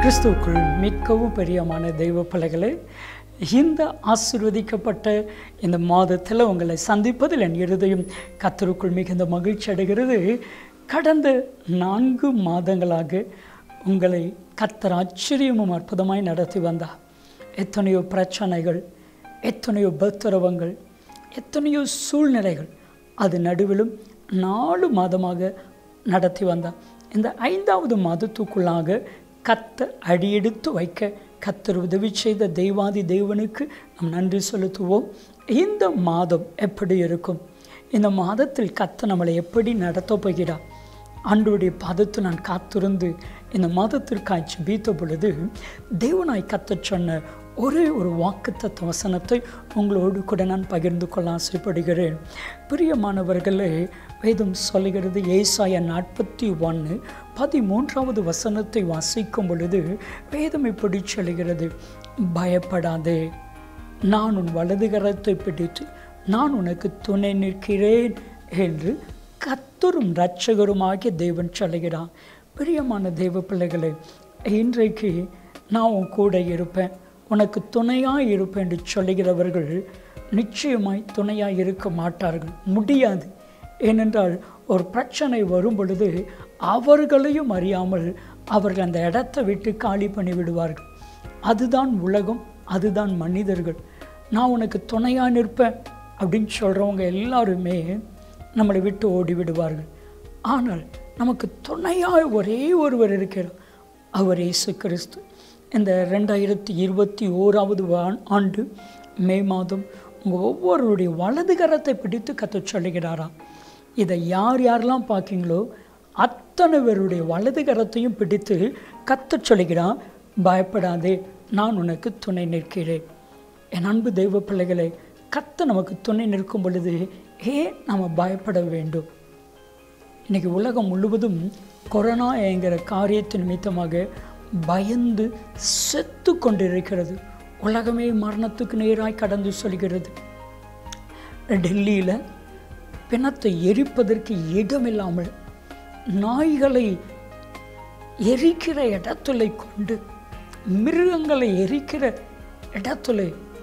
கிறிஸ்துவுக்குள் மிகவும் பிரியமான தெய்வ பிள்ளைகளே இந்த ஆசிர்வதிக்கப்பட்ட இந்த மாதத்தில் உங்களை சந்திப்பதில் என் இருதயம் கத்தருக்குள் மிகுந்த மகிழ்ச்சி அடைகிறது கடந்த நான்கு மாதங்களாக உங்களை கத்தர் ஆச்சரியமும் அற்புதமாய் நடத்தி வந்தார் எத்தனையோ பிரச்சனைகள் எத்தனையோ பத்திரவங்கள் எத்தனையோ சூழ்நிலைகள் அது நடுவிலும் நாலு மாதமாக நடத்தி வந்தார் இந்த ஐந்தாவது மாதத்துக்குள்ளாக கத்த அடியெடுத்து வைக்க கத்தர் உதவி செய்த தெய்வாதி தேவனுக்கு நாம் நன்றி செலுத்துவோம் இந்த மாதம் எப்படி இருக்கும் இந்த மாதத்தில் கத்த நம்மளை எப்படி நடத்தப் போகிறார் ஆண்டோடைய பாதத்தில் நான் காத்திருந்து இந்த மாதத்திற்காய் ஜெபித்த பொழுது தேவனாய் கத்தச் சொன்ன ஒரே ஒரு வாக்குத்தத்த வசனத்தை உங்களோடு கூட நான் பகிர்ந்து கொள்ள ஆசைப்படுகிறேன் பிரியமானவர்களே வேதம் சொல்லுகிறது ஏசாய நாற்பத்தி ஒன்று பதிமூன்றாவது வசனத்தை வாசிக்கும் பொழுது வேதம் இப்படி சொல்லுகிறது பயப்படாதே நான் உன் வலது கரத்தை பிடித்து நான் உனக்கு துணை நிற்கிறேன் என்று கத்தரும் இரட்சகருமாகிய தேவன் சொல்லுகிறான் பிரியமான தேவ பிள்ளைகளே இன்றைக்கு நான் உன் கூட இருப்பேன் உனக்கு துணையாக இருப்பேன் என்று சொல்லுகிறவர்கள் நிச்சயமாய் துணையாக இருக்க மாட்டார்கள் முடியாது ஏனென்றால் ஒரு பிரச்சனை வரும் பொழுது அவர்களையும் அறியாமல் அவர்கள் அந்த இடத்தை விட்டு காலி பண்ணி விடுவார்கள் அதுதான் உலகம் அதுதான் மனிதர்கள் நான் உனக்கு துணையாக நிற்பேன் அப்படின்னு சொல்கிறவங்க எல்லாருமே நம்மளை விட்டு ஓடி விடுவார்கள் ஆனால் நமக்கு துணையாக ஒரே ஒருவர் இருக்கிறார் அவர் இயேசு கிறிஸ்து இந்த ரெண்டாயிரத்தி இருபத்தி ஓராவது ஆண்டு மே மாதம் உங்கள் ஒவ்வொருடைய வலது கரத்தை பிடித்து கற்று சொல்லுகிறாராம் இதை யார் யாரெல்லாம் பார்க்கிங்களோ அத்தனை பேருடைய வலது கரத்தையும் பிடித்து கத்த சொல்லுகிறான் பயப்படாதே நான் உனக்கு துணை நிற்கிறேன் என் அன்பு தெய்வ பிள்ளைகளை கத்த நமக்கு துணை நிற்கும் பொழுது ஏன் நாம் பயப்பட வேண்டும் இன்றைக்கி உலகம் முழுவதும் கொரோனா என்கிற காரியத்தின் நிமித்தமாக பயந்து செத்து கொண்டிருக்கிறது உலகமே மரணத்துக்கு நேராய் கடந்து சொல்கிறது டெல்லியில் பிணத்தை எரிப்பதற்கு இடமில்லாமல் நாய்களை எரிக்கிற இடத்துல கொண்டு மிருகங்களை எரிக்கிற இடத்துல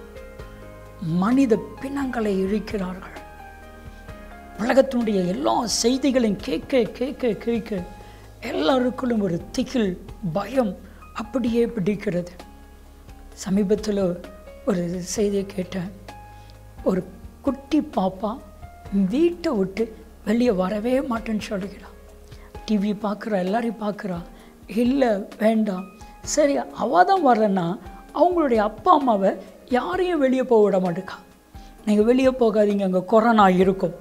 மனித பிணங்களை எரிக்கிறார்கள் உலகத்தினுடைய எல்லா செய்திகளையும் கேட்க கேட்க கேட்க எல்லாருக்குள்ளும் ஒரு திகில் பயம் அப்படியே பிடிக்கிறது சமீபத்தில் ஒரு செய்தியை கேட்டேன் ஒரு குட்டி பாப்பா வீட்டை விட்டு வெளியே வரவே மாட்டேன்னு சொல்லுகிறான் டிவி பார்க்குறா எல்லாரையும் பார்க்குறா இல்லை வேண்டாம் சரி அவள் தான் வரேன்னா அவங்களுடைய அப்பா அம்மாவை யாரையும் வெளியே போக விட மாட்டேக்கா நீங்கள் வெளியே போகாதீங்க அங்கே கொரோனா இருக்கும்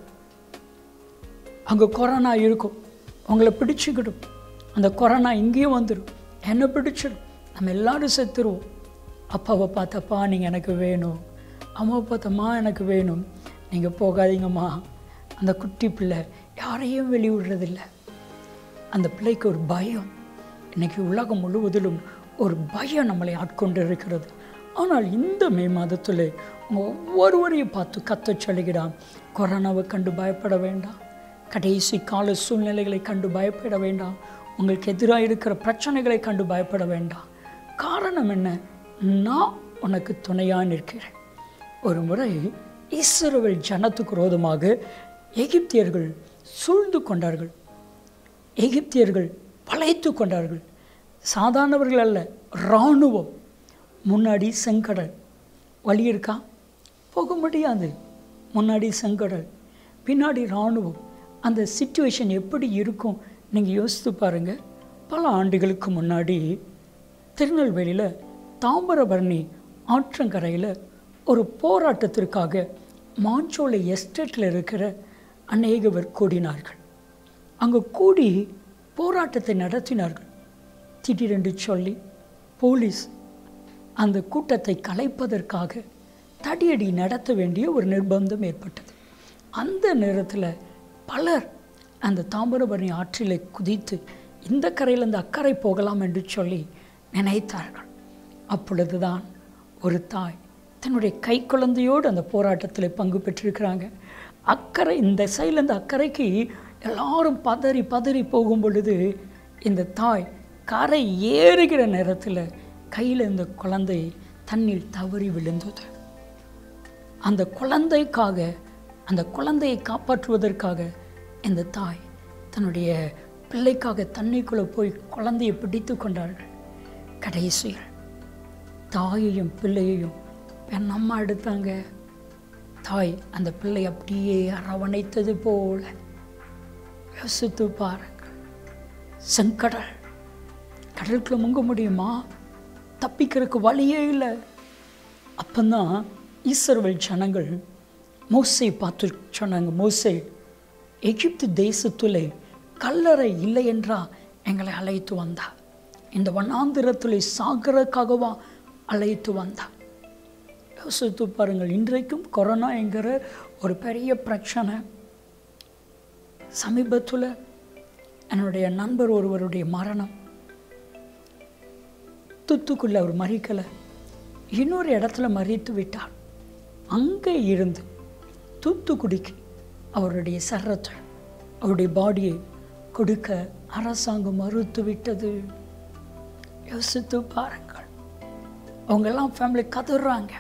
அங்கே கொரோனா இருக்கும் உங்களை பிடிச்சிக்கிடும் அந்த கொரோனா இங்கேயும் வந்துடும் என்ன பிடிச்சிடும் நம்ம எல்லோரும் செத்துருவோம் அப்பாவை பார்த்தப்பா நீங்கள் எனக்கு வேணும் அம்மாவை பார்த்தம்மா எனக்கு வேணும் நீங்கள் போகாதீங்கம்மா அந்த குட்டி பிள்ளை யாரையும் வெளிவிடுறதில்ல அந்த பிள்ளைக்கு ஒரு பயம் இன்றைக்கி உலகம் முழுவதிலும் ஒரு பயம் நம்மளை ஆட்கொண்டு இருக்கிறது ஆனால் இந்த மே மாதத்தில் ஒவ்வொருவரையும் பார்த்து கத்த சொல்லுகிறான் கொரோனாவை கண்டு பயப்பட வேண்டாம் கடைசி கால சூழ்நிலைகளை கண்டு பயப்பட வேண்டாம் உங்களுக்கு எதிராக இருக்கிற பிரச்சனைகளை கண்டு பயப்பட வேண்டாம் காரணம் என்ன நான் உனக்கு துணையாக நிற்கிறேன் ஒரு முறை இஸ்ரவேல் ஜனத்துக்கு ரோதமாக எகிப்தியர்கள் சூழ்ந்து கொண்டார்கள் எகிப்தியர்கள் பழைத்து கொண்டார்கள் சாதாரணவர்கள் அல்ல இராணுவம் முன்னாடி செங்கடல் வழி இருக்கா போக முடியாது முன்னாடி செங்கடல் பின்னாடி இராணுவம் அந்த சுச்சுவேஷன் எப்படி இருக்கும் நீங்கள் யோசித்து பாருங்கள் பல ஆண்டுகளுக்கு முன்னாடி திருநெல்வேலியில் தாமிரபரணி ஆற்றங்கரையில் ஒரு போராட்டத்திற்காக மாஞ்சோலை எஸ்டேட்டில் இருக்கிற அநேகவர் கூடினார்கள் அங்கே கூடி போராட்டத்தை நடத்தினார்கள் திடீரென்று சொல்லி போலீஸ் அந்த கூட்டத்தை கலைப்பதற்காக தடியடி நடத்த வேண்டிய ஒரு நிர்பந்தம் ஏற்பட்டது அந்த நேரத்தில் பலர் அந்த தாமிரபரணி ஆற்றிலே குதித்து இந்த கரையிலேருந்து அக்கறை போகலாம் என்று சொல்லி நினைத்தார்கள் அப்பொழுதுதான் ஒரு தாய் தன்னுடைய கை குழந்தையோடு அந்த போராட்டத்தில் பங்கு பெற்றிருக்கிறாங்க அக்கறை இந்த சைட்லேருந்து அக்கறைக்கு எல்லாரும் பதறி பதறி போகும் பொழுது இந்த தாய் கரை ஏறுகிற நேரத்தில் கையில் இந்த குழந்தை தண்ணீர் தவறி விழுந்தது அந்த குழந்தைக்காக அந்த குழந்தையை காப்பாற்றுவதற்காக இந்த தாய் தன்னுடைய பிள்ளைக்காக தண்ணிக்குள்ளே போய் குழந்தையை பிடித்து கொண்டார்கள் கடைசியில் தாயையும் பிள்ளையையும் என் அம்மா எடுத்தாங்க தாய் அந்த பிள்ளை அப்படியே அரவணைத்தது போல யோசித்து பாருங்கள் செங்கடல் கடலுக்குள்ள முங்க முடியுமா தப்பிக்கிறதுக்கு வழியே இல்லை அப்பந்தான் ஈஸ்வரவல் ஜனங்கள் மோசை பார்த்து சொன்னாங்க மோசே எகிப்து தேசத்துல கல்லறை இல்லை என்றா எங்களை அழைத்து வந்தா இந்த வண்ணாந்திரத்தில் சாகரக்காகவா அழைத்து வந்தா யோசித்து பாருங்கள் இன்றைக்கும் கொரோனா என்கிற ஒரு பெரிய பிரச்சனை சமீபத்தில் என்னுடைய நண்பர் ஒருவருடைய மரணம் தூத்துக்குள்ள அவர் மறிக்கலை இன்னொரு இடத்துல மறித்து விட்டார் அங்கே இருந்து தூத்துக்குடிக்கு அவருடைய சரத்தை அவருடைய பாடியை கொடுக்க அரசாங்கம் மறுத்து விட்டது யோசித்து பாருங்கள் அவங்கெல்லாம் ஃபேமிலி கதறாங்க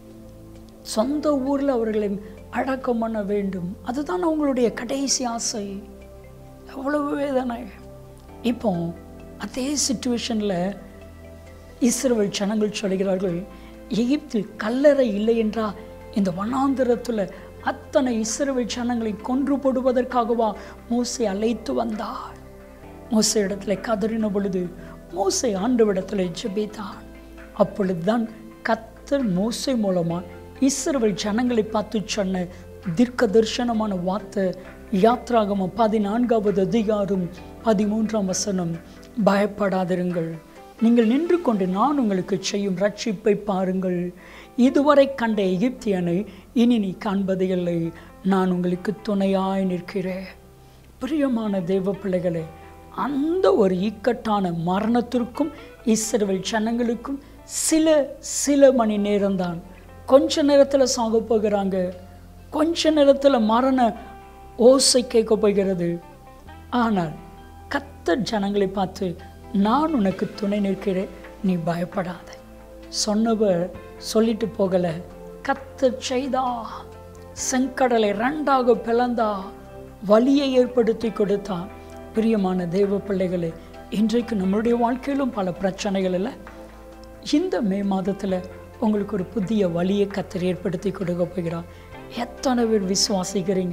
சொந்த ஊரில் அவர்களை அடக்கம் பண்ண வேண்டும் அதுதான் அவங்களுடைய கடைசி ஆசை எவ்வளவு வேதனை இப்போ அதே சுச்சுவேஷனில் இஸ்ரவேல் ஜனங்கள் சொல்கிறார்கள் எகிப்தில் கல்லறை இல்லை என்றா இந்த வனாந்திரத்தில் அத்தனை இஸ்ரவேல் ஜனங்களை கொன்று போடுவதற்காகவா மோசை அழைத்து வந்தார் மோசை இடத்துல கதறின பொழுது மோசை ஆண்டவிடத்தில் ஜெபித்தான் அப்பொழுதுதான் கத்தர் மோசை மூலமா இஸ்ரவேல் ஜனங்களை பார்த்து சொன்ன தீர்க்க தரிசனமான வார்த்தை யாத்ராகமம் பதினான்காவது அதிகாரம் பதிமூன்றாம் வசனம் பயப்படாதிருங்கள் நீங்கள் நின்று கொண்டு நான் உங்களுக்கு செய்யும் ரட்சிப்பை பாருங்கள் இதுவரை கண்ட எகிப்தியனை இனி நீ காண்பது இல்லை நான் உங்களுக்கு துணையாய் நிற்கிறேன் பிரியமான தேவ பிள்ளைகளே அந்த ஒரு இக்கட்டான மரணத்திற்கும் இஸ்ரவேல் ஜனங்களுக்கும் சில சில மணி நேரம்தான் கொஞ்ச நேரத்தில் சாக போகிறாங்க கொஞ்ச நேரத்தில் மரண ஓசை கேட்க போகிறது ஆனால் கத்தர் ஜனங்களை பார்த்து நான் உனக்கு துணை நிற்கிறேன் நீ பயப்படாத சொன்னவர் சொல்லிட்டு போகல கத்தர் செய்தா செங்கடலை ரெண்டாக பிளந்தா வலியை ஏற்படுத்தி கொடுத்தான் பிரியமான தேவ பிள்ளைகளே இன்றைக்கு நம்மளுடைய வாழ்க்கையிலும் பல பிரச்சனைகள் இல்லை இந்த மே மாதத்தில் உங்களுக்கு ஒரு புதிய வழியை கத்தர் ஏற்படுத்தி கொடுக்க போகிறார் எத்தனை பேர் விசுவாசிக்கிறீங்க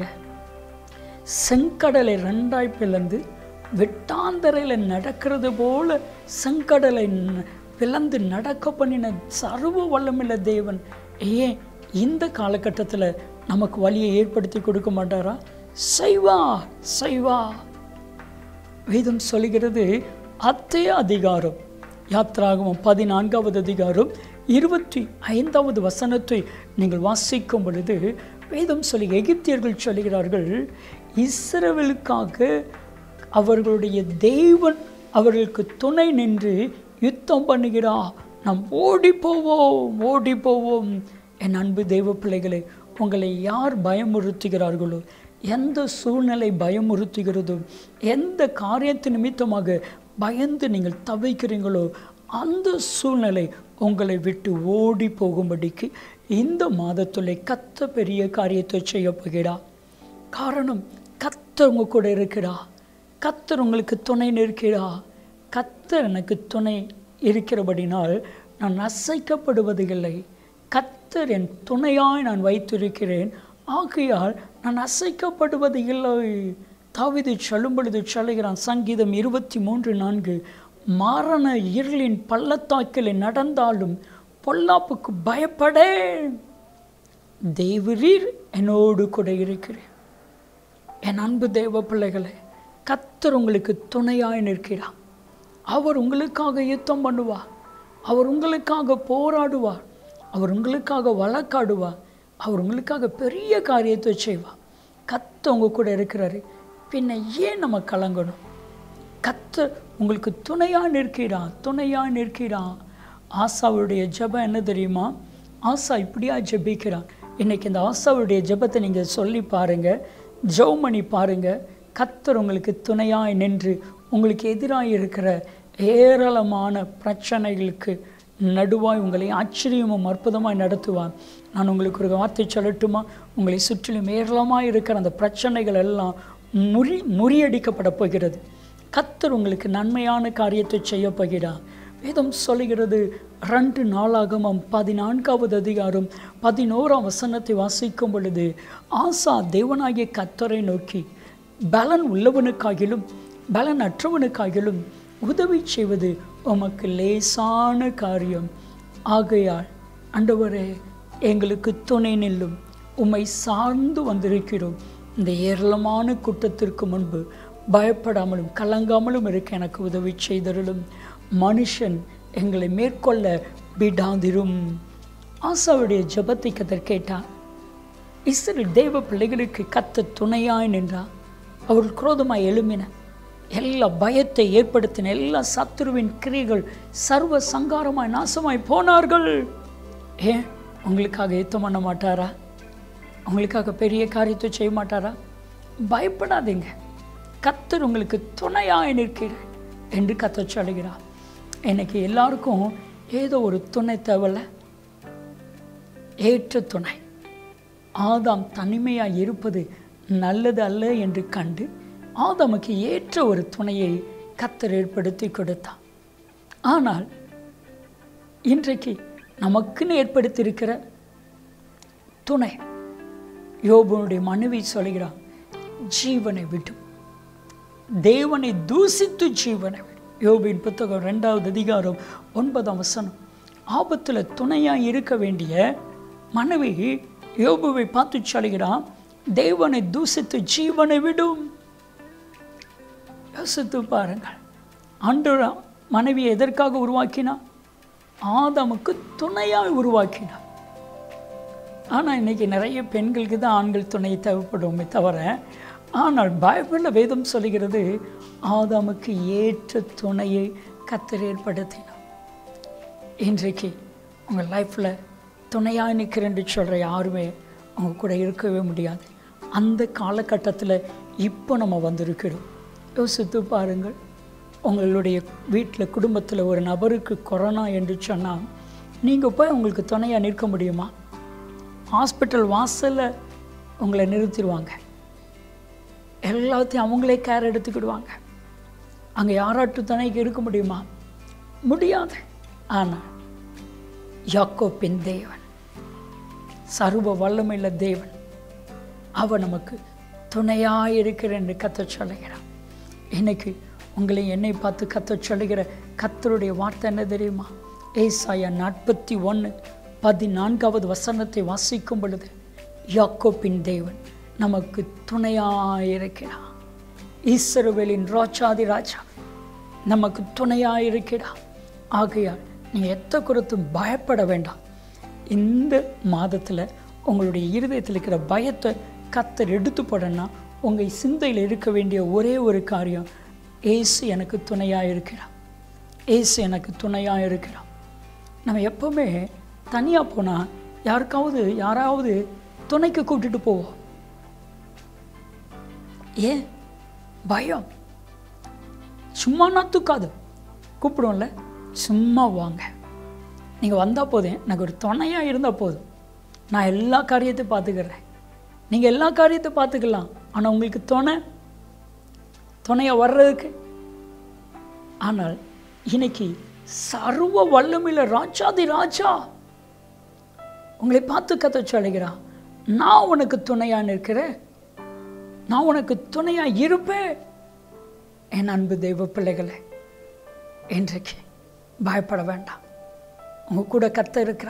செங்கடலை ரெண்டாய் பிளந்து வெட்டாந்தரையில் நடக்கிறது போல செங்கடலை ந- பிளந்து நடக்க பண்ணின சர்வ வல்லமில்ல தேவன் ஏன் இந்த காலகட்டத்தில் நமக்கு வழியை ஏற்படுத்தி கொடுக்க மாட்டாரா செய்வா செய்வா வேதம் சொல்கிறது அத்தே அதிகாரம் யாத்ராகமம் பதினான்காவது அதிகாரம் இருபத்தி ஐந்தாவது வசனத்தை நீங்கள் வாசிக்கும் பொழுது வேதம் சொல்லி எகிப்தியர்கள் சொல்கிறார்கள் இஸ்ரவேலுக்காக அவர்களுடைய தேவன் அவர்களுக்கு துணை நின்று யுத்தம் பண்ணுகிறா நாம் ஓடி போவோம் ஓடி போவோம் என் அன்பு தெய்வ பிள்ளைகளே உங்களை யார் பயமுறுத்துகிறார்களோ எந்த சூழ்நிலை பயமுறுத்துகிறதோ எந்த காரியத்து நிமித்தமாக பயந்து நீங்கள் தவிக்கிறீங்களோ அந்த சூழ்நிலை உங்களை விட்டு ஓடி போகும்படிக்கு இந்த மாதத்துல கத்த பெரிய காரியத்தை செய்ய போகிறார் காரணம் கத்தர் உங்க கூட இருக்கிறா கத்தர் உங்களுக்கு துணை நிற்கிறா கத்தர் எனக்கு துணை இருக்கிறபடினால் நான் அசைக்கப்படுவது இல்லை கத்தர் என் துணையாய் நான் வைத்திருக்கிறேன் ஆகையால் நான் அசைக்கப்படுவது இல்லை தாவிது சொல்லும் பொழுது சொல்லுகிறான் சங்கீதம் இருபத்தி மூன்று நான்கு மரண இருளின் பள்ளத்தாக்கில் நடந்தாலும் பொல்லாப்புக்கு பயப்படேன் தேவரீர் என்னோடு கூட இருக்கிறேன் என் அன்பு தேவ பிள்ளைகளே கத்தர் உங்களுக்கு துணையாய் நிற்கிறார் அவர் உங்களுக்காக யுத்தம் பண்ணுவார் அவர் உங்களுக்காக போராடுவார் அவர் உங்களுக்காக வழக்காடுவார் அவர் உங்களுக்காக பெரிய காரியத்தை செய்வார் கத்த உங்க கூட இருக்கிறாரு பின்ன ஏன் நம்ம கலங்கணும் கத்து உங்களுக்கு துணையாக நிற்கிறான் துணையாக நிற்கிறான் ஆசாவுடைய ஜெபம் என்ன தெரியுமா ஆசா இப்படியா ஜெபிக்கிறான் இன்னைக்கு இந்த ஆசாவுடைய ஜெபத்தை நீங்கள் சொல்லி பாருங்க ஜெபம் பண்ணி பாருங்க கத்தர் உங்களுக்கு துணையாய் நின்று உங்களுக்கு எதிராக இருக்கிற ஏராளமான பிரச்சனைகளுக்கு நடுவாய் உங்களை ஆச்சரியமும் அற்புதமாய் நடத்துவார் நான் உங்களுக்கு ஒரு வார்த்தை சொல்லட்டுமா உங்களை சுற்றிலும் ஏராளமாக இருக்கிற அந்த பிரச்சனைகள் எல்லாம் முறி முறியடிக்கப்பட போகிறது கத்தர் உங்களுக்கு நன்மையான காரியத்தை செய்ய போகிறார் வேதம் சொல்லுகிறது ரெண்டு நாளாகமம் பதினான்காவது அதிகாரம் பதினோராம் வசனத்தை வாசிக்கும் பொழுது ஆசா தேவனாகிய கத்தரை நோக்கி பலன் உள்ளவனுக்காகிலும் பலன் அற்றவனுக்காகிலும் உதவி செய்வது உமக்கு லேசான காரியம் ஆகையால் ஆண்டவரே எங்களுக்கு துணை நில்லும் உம்மை சார்ந்து வந்திருக்கிறோம் இந்த ஏராளமான கூட்டத்திற்கு முன்பு பயப்படாமலும் கலங்காமலும் இருக்க எனக்கு உதவி செய்தருளும் மனுஷன் எங்களை மேற்கொள்ள விடாதிரும் ஆசாவுடைய ஜெபத்தை கத்தர் கேட்டார் இஸ்ரேல் தேவ பிள்ளைகளுக்கு கத்த துணையாய் நின்றார் அவர் குரோதமாய் எழும்பின எல்லா பயத்தை ஏற்படுத்தின எல்லா சத்துருவின் கிரிகள் சர்வ சங்காரமாய் நாசமாய் போனார்கள் ஏன் உங்களுக்காக யுத்தம் பண்ண மாட்டாரா உங்களுக்காக பெரிய காரியத்தை செய்ய மாட்டாரா பயப்படாதீங்க கத்தர் உங்களுக்கு துணையாய் நிற்கிறேன் என்று கத்த சொல்கிறார் இன்னைக்கு எல்லாருக்கும் ஏதோ ஒரு துணை தேவையில்ல ஏற்ற துணை ஆதாம் தனிமையாக இருப்பது நல்லது அல்ல என்று கண்டு ஆதாமுக்கு ஏற்ற ஒரு துணையை கத்தர் ஏற்படுத்தி கொடுத்தார் ஆனால் இன்றைக்கு நமக்குன்னு ஏற்படுத்தியிருக்கிற துணை யோபனுடைய மனைவி சொல்கிறான் ஜீவனை விடும் தேவனை தூசித்து ஜீவனை விடும் யோபின் புத்தகம் ரெண்டாவது அதிகாரம் ஒன்பதாம் வசனம் ஆபத்தில் துணையாக இருக்க வேண்டிய மனைவி யோபுவை பார்த்து சொல்கிறான் தேவனை தூசித்து ஜீவனை விடும் யோசித்து பாருங்கள் ஆண்டவர் மனைவியை எதற்காக உருவாக்கினார் ஆதாமுக்கு துணையாக உருவாக்கினார் ஆனால் இன்னைக்கு நிறைய பெண்களுக்கு தான் ஆண்கள் துணை தேவைப்படுமே தவிர ஆனால் பைபிளில் வேதம் சொல்லுகிறது ஆதாமுக்கு ஏற்ற துணையை கத்தர் ஏற்படுத்தினார் இன்றைக்கு உங்கள் லைஃப்பில் துணையாக நிற்கிறேன்னு சொல்கிற யாருமே அவங்க கூட இருக்கவே முடியாது அந்த காலகட்டத்தில் இப்போ நம்ம வந்திருக்கிறோம் யோசித்து பாருங்கள் உங்களுடைய வீட்டில் குடும்பத்தில் ஒரு நபருக்கு கொரோனா என்று சொன்னால் நீங்கள் போய் உங்களுக்கு துணையாக நிற்க முடியுமா ஹாஸ்பிட்டல் வாசலில் உங்களை நிறுத்திடுவாங்க எல்லாத்தையும் அவங்களே கேர் எடுத்துக்கிடுவாங்க அங்கே யாராட்டு துணைக்கு இருக்க முடியுமா முடியாது ஆனால் யாக்கோப்பின் தேவன் சர்வ வல்லமையுள்ள தேவன் அவன் நமக்கு துணையாக இருக்கிற என்று கத்த சொல்லுகிறான் இன்னைக்கு உங்களை என்னை பார்த்து கத்த சொல்லுகிற கத்தருடைய வார்த்தை என்ன தெரியுமா ஏசாயா நாற்பத்தி ஒன்று பதினான்காவது வசனத்தை வாசிக்கும் பொழுது யாக்கோப்பின் தேவன் நமக்கு துணையாக இருக்கிறான் ஈஸ்வரவேலின் ராஜாதி ராஜா நமக்கு துணையாக இருக்கிறான் ஆகையால் நீங்கள் எத்த குறித்தும் பயப்பட வேண்டாம் இந்த மாதத்தில் உங்களுடைய இருதயத்தில் இருக்கிற பயத்தை கத்தர் எடுத்து போடனா உங்கள் சிந்தையில் இருக்க வேண்டிய ஒரே ஒரு காரியம் ஏசு எனக்கு துணையாக இருக்கிறான் ஏசு எனக்கு துணையாக இருக்கிறான் நம்ம எப்போவுமே தனியாக போனால் யாருக்காவது யாராவது துணைக்கு கூப்பிட்டுட்டு போவோம் ஏன் பயம் சும்மானா தூக்காது கூப்பிடுவோம்ல சும்மா வாங்க நீங்கள் வந்தால் போதும் எனக்கு ஒரு துணையாக இருந்தால் போதும் நான் எல்லா காரியத்தையும் பார்த்துக்கிறேன் நீங்கள் எல்லா காரியத்தையும் பார்த்துக்கலாம் ஆனால் உங்களுக்கு துணை துணையாக வர்றதுக்கு ஆனால் இன்னைக்கு சர்வ வல்லமையில ராஜாதி ராஜா உங்களை பார்த்து கத்த சொல்லுகிறான் நான் உனக்கு துணையாக நிற்கிறேன் நான் உனக்கு துணையாக இருப்பேன் என் அன்பு தெய்வ பிள்ளைகளே இன்றைக்கு பயப்பட வேண்டாம் உங்க கூட கத்த இருக்கிறா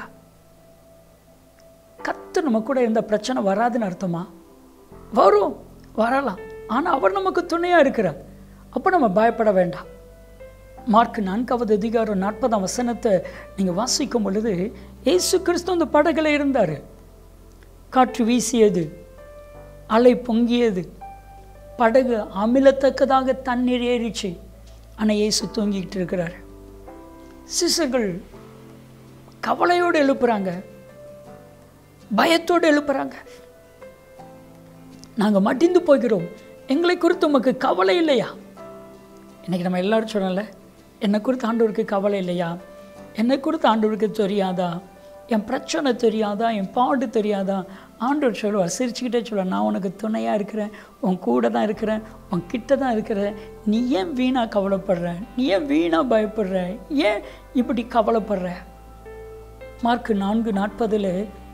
கத்து நம்ம கூட இருந்த பிரச்சனை வராதுன்னு அர்த்தமா வரும் வரலாம் ஆனால் அவர் நமக்கு துணையாக இருக்கிறார் அப்போ நம்ம பயப்பட வேண்டாம் மார்க் நான்காவது அதிகாரம் நாற்பதாம் வசனத்தை நீங்கள் வாசிக்கும் பொழுது இயேசு கிறிஸ்து அந்த படகுல இருந்தார் காற்று வீசியது அலை பொங்கியது படகு அமிலத்தக்கதாக தண்ணீர் ஏறிச்சு ஆனால் இயேசு தூங்கிக்கிட்டு இருக்கிறார் சிசுகள் கவலையோடு எழுப்புறாங்க பயத்தோடு எழுப்புறாங்க நாங்கள் மடிந்து போகிறோம் எங்களை குறித்து உமக்கு கவலை இல்லையா இன்னைக்கு நம்ம எல்லாரும் சொன்னோம்ல என்னை குறித்து ஆண்டவருக்கு கவலை இல்லையா என்னை குறித்து ஆண்டவருக்கு தெரியாதா என் பிரச்சனை தெரியாதா என் பாடு தெரியாதா ஆண்டவர் சொல்லுவார் சிரிச்சுக்கிட்டே சொல்லுவார் நான் உனக்கு துணையாக இருக்கிறேன் உன் கூட தான் இருக்கிறேன் உன் கிட்ட தான் இருக்கிறேன் நீ ஏன் வீணாக கவலைப்படுற நீ ஏன் வீணாக பயப்படுற ஏன் இப்படி கவலைப்படுற மார்க்கு நான்கு நாற்பதில்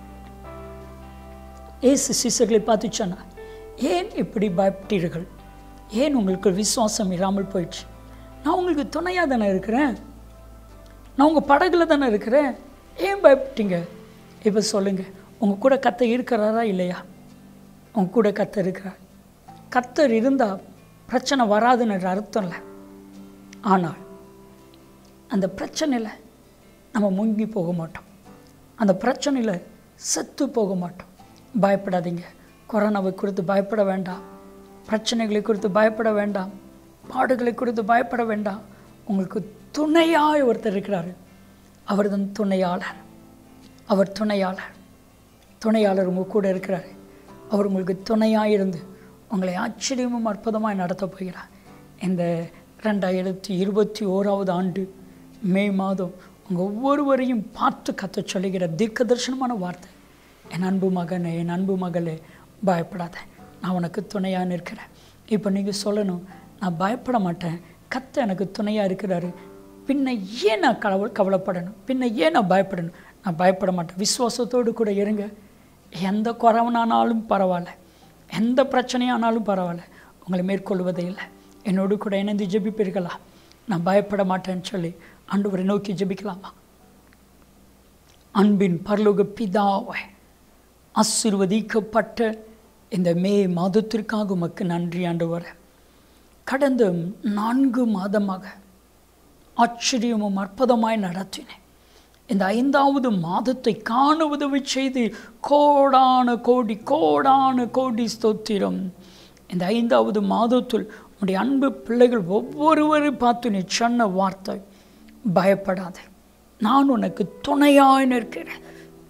ஏசு சிசர்களை பார்த்து சொன்னார் ஏன் இப்படி பயப்பட்டீர்கள் ஏன் உங்களுக்கு விசுவாசம் இல்லாமல் போயிடுச்சு நான் உங்களுக்கு துணையாக தானே இருக்கிறேன் நான் உங்கள் படகுல தானே இருக்கிறேன் ஏன் பயப்பட்டீங்க இப்போ சொல்லுங்கள் உங்கள் கூட கத்த இருக்கிறாரா இல்லையா உங்கள் கூட கத்த இருக்கிறார் கத்தர் இருந்தால் பிரச்சனை வராதுன்னு அர்த்தம் இல்லை ஆனால் அந்த பிரச்சனையில் நம்ம முங்கி போக மாட்டோம் அந்த பிரச்சனையில் செத்து போக மாட்டோம் பயப்படாதீங்க கொரோனாவை குறித்து பயப்பட வேண்டாம் பிரச்சனைகளை குறித்து பயப்பட வேண்டாம் பாடுகளை குறித்து பயப்பட வேண்டாம் உங்களுக்கு துணையாய் ஒருத்தர் இருக்கிறார் அவர் தான் துணையாளர் அவர் துணையாளர் துணையாளர் உங்கள் கூட இருக்கிறார் அவர் உங்களுக்கு துணையாக இருந்து உங்களை ஆச்சரியமும் அற்புதமாக நடத்த போகிறார் இந்த ரெண்டாயிரத்தி இருபத்தி ஓராவது ஆண்டு மே மாதம் உங்கள் ஒவ்வொருவரையும் பார்த்து கத்த சொல்லுகிற தீர்க்க தரிசனமான வார்த்தை என் அன்பு மகனே என் அன்பு மகளே பயப்படாத நான் உனக்கு துணையாக நிற்கிறேன் இப்போ நீங்கள் சொல்லணும் நான் பயப்பட மாட்டேன் கத்த எனக்கு துணையாக இருக்கிறாரு பின்ன ஏன் நான் கவலை கவலைப்படணும் பின்ன ஏன் நான் பயப்படணும் நான் பயப்பட மாட்டேன் விசுவாசத்தோடு கூட இருங்க எந்த குறவனானாலும் பரவாயில்ல எந்த பிரச்சனையானாலும் பரவாயில்ல உங்களை மேற்கொள்வதே இல்லை என்னோடு கூட இணைந்து ஜெபிப்பீர்களா நான் பயப்பட மாட்டேன்னு சொல்லி ஆண்டவரை நோக்கி ஜெபிக்கலாமா அன்பின் பரலோக பிதாவை ஆசிர்வதிக்கப்பட்ட இந்த மே மாதத்திற்காக உமக்கு நன்றி ஆண்டவர கடந்த நான்கு மாதமாக ஆச்சரியமும் அற்புதமாய் நடத்தினேன் இந்த ஐந்தாவது மாதத்தை காண உதவி செய்து கோடான கோடி கோடான கோடி ஸ்தோத்திரம் இந்த ஐந்தாவது மாதத்தில் உடைய அன்பு பிள்ளைகள் ஒவ்வொருவரும் பார்த்து நீ சொன்ன வார்த்தை பயப்படாதே நான் உனக்கு துணையாய் நிற்கிறேன்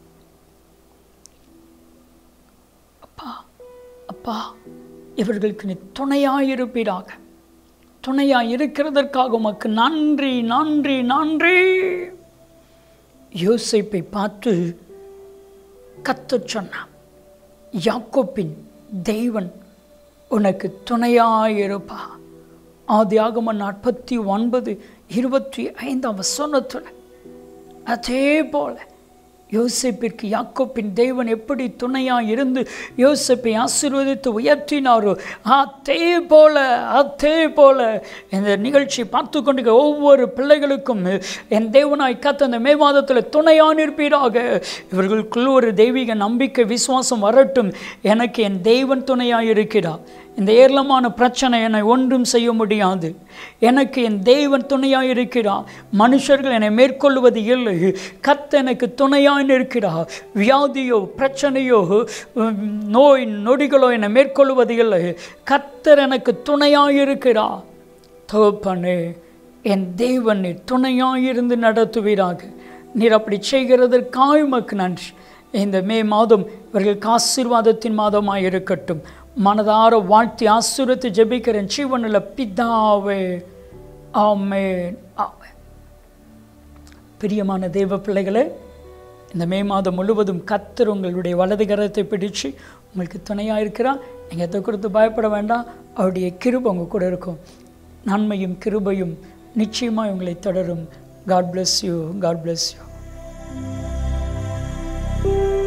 அப்பா அப்பா இவர்களுக்கு நீ துணையாய் இருப்பீராக துணையாய் இருக்கிறதற்காக உமக்கு நன்றி நன்றி நன்றி யோசிப்பை பார்த்து கத்தச் சொன்னான் யாக்கோப்பின் தெய்வன் உனக்கு துணையாயிருப்பா ஆதியாகம நாற்பத்தி ஒன்பது இருபத்தி ஐந்தாம் வசனத்தில் அதே போல யோசிப்பிற்கு யாக்கோப்பின் தேவன் எப்படி துணையாக இருந்து யோசிப்பை ஆசீர்வதித்து உயர்த்தினாரோ அதே போல அதே போல இந்த நிகழ்ச்சி பார்த்து கொண்டு ஒவ்வொரு பிள்ளைகளுக்கும் என் தேவனாய் கத்த அந்த மே மாதத்தில் துணையாக இருப்பீராக இவர்களுக்குள் ஒரு தெய்வீக நம்பிக்கை விசுவாசம் வரட்டும் எனக்கு என் தெய்வன் துணையாக இருக்கிறார் இந்த ஏர்லமான பிரச்சனை என்னை ஒன்றும் செய்ய முடியாது எனக்கு என் தெய்வன் துணையாக இருக்கிறார் மனுஷர்கள் என்னை மேற்கொள்வது இல்லை கத்த எனக்கு துணையாக இருக்கிறார் வியாதியோ பிரச்சனையோ உம், நோய் நொடிகளோ என்னை மேற்கொள்வது இல்லை கத்தர் எனக்கு துணையாக இருக்கிறார் தோப்பனே என் தேவன் நீர் துணையாக இருந்து நடத்துவீராக நீர் அப்படி செய்கிறதற்காக உமக்கு நன்றி இந்த மே மாதம் இவர்களுக்கு ஆசீர்வாதத்தின் மாதமாக இருக்கட்டும் மனதார வாழ்த்தி ஆசீர்வத்தை ஜெபிக்கிறேன் ஜீவனில் பிதாவே ஆமென் ஆமென் பிரியமான தேவ பிள்ளைகளே இந்த மே மாதம் முழுவதும் கத்தர் உங்களுடைய வலது கரத்தை பிடிச்சு உங்களுக்கு துணையாக இருக்கிறான் நீங்கள் எதை குறித்து பயப்பட வேண்டாம் அவருடைய கிருபை உங்கள் கூட இருக்கும் நன்மையும் கிருபையும் நிச்சயமாக உங்களை தொடரும் God bless you God bless you